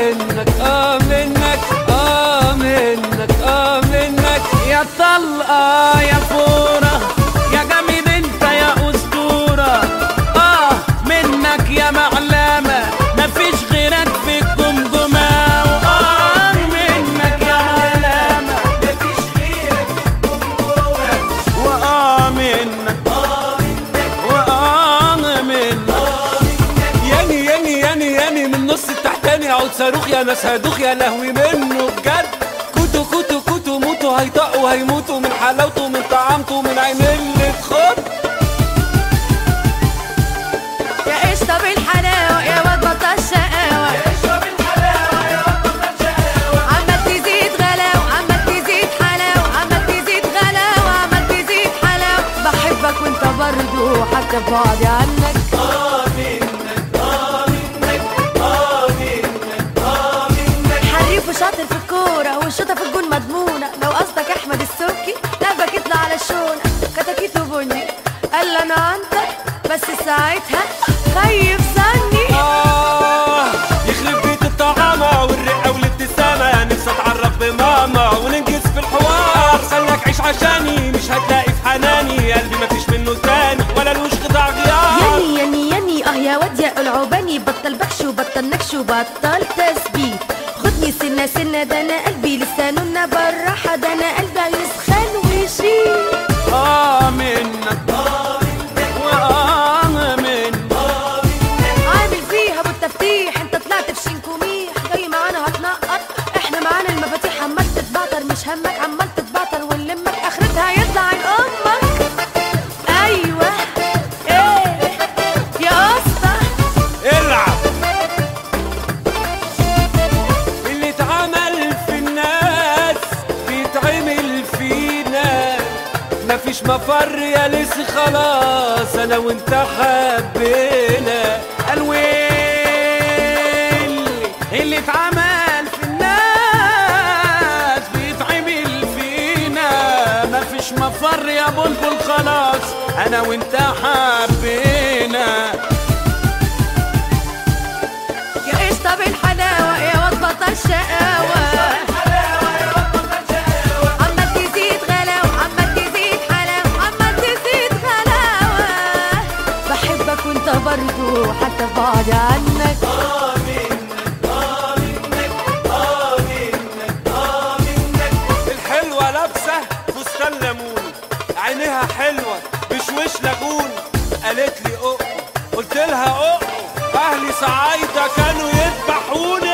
منك اه منك اه منك اه منك يا طلقة يا فورة يا جميل انت يا اسطورة اه منك يا معلمة مفيش غيرك في الجمجمة اه منك يا معلمة مفيش غيرك في الجمجمة واه منك واه منك ياني ياني ياني ياني من نص التحتاني عود صاروخ يا ناس هدوخ يا لهوي منه بجد كوتو كوتو كوتو موتو هيطقوا هيموتوا من حلاوته من طعامته من عين اللي تخط يا قشطة بالحلاوة يا واد بطل شقاوة عمال تزيد غلاوة عمال تزيد حلاوة عمال تزيد غلاوة عمال تزيد حلاوة بحبك وانت برضو حتى بعدي عنك حريف وشاطر في الكورة والشوطة في الجون مضمونة لو قصدك أحمد السبكي لعبك يطلع على الشونة كتاكيته بني قال لي أنا أنت بس ساعتها خيب سني آه يخرب بيت الطعامة والرقة والابتسامة نفسي اتعرف بماما وننجز في الحوار خليك عيش عشاني مش هتلاقي في حناني قلبي مفيش منه تاني ولا لوش قطع غيار يني يني يني اه يا واد يا العوباني بطل بحش وبطل نكش وبطل تثبيت خدني سنة سنة ده انا قلبي لسانه بالراحة ده انا قلبي هيسخن ويشيل آه منك وآه منك عامل فيها بالتفتيح انت طلعت في شنكوميح جاي معانا هتنقط احنا معانا المفاتيح عمال تتبعتر مش همك عمال تتبعتر ونلمك اخرتها يطلع عين امك ايوه ايه يا اسطى العب اللي اتعمل في الناس بيتعمل فينا مفيش مفر يا لسه خلاص انا وانت حبينا الويل اللي اتعمل في الناس بيتعمل فينا مفيش مفر يا بلبل خلاص انا وانت حبينا يا قشطة بالحلاوة يا واد بطل شقاوة عمال تزيد غلاوة عمال تزيد حلاوة عمال تزيد غلاوة بحبك وانت برضو حتى بعد عنك الحلوة لابسة فستان ليمون عينيها حلوة بشوش لاجون قالت لي أقو قلت لها أقو أهلي صعايدة كانوا يذبحوني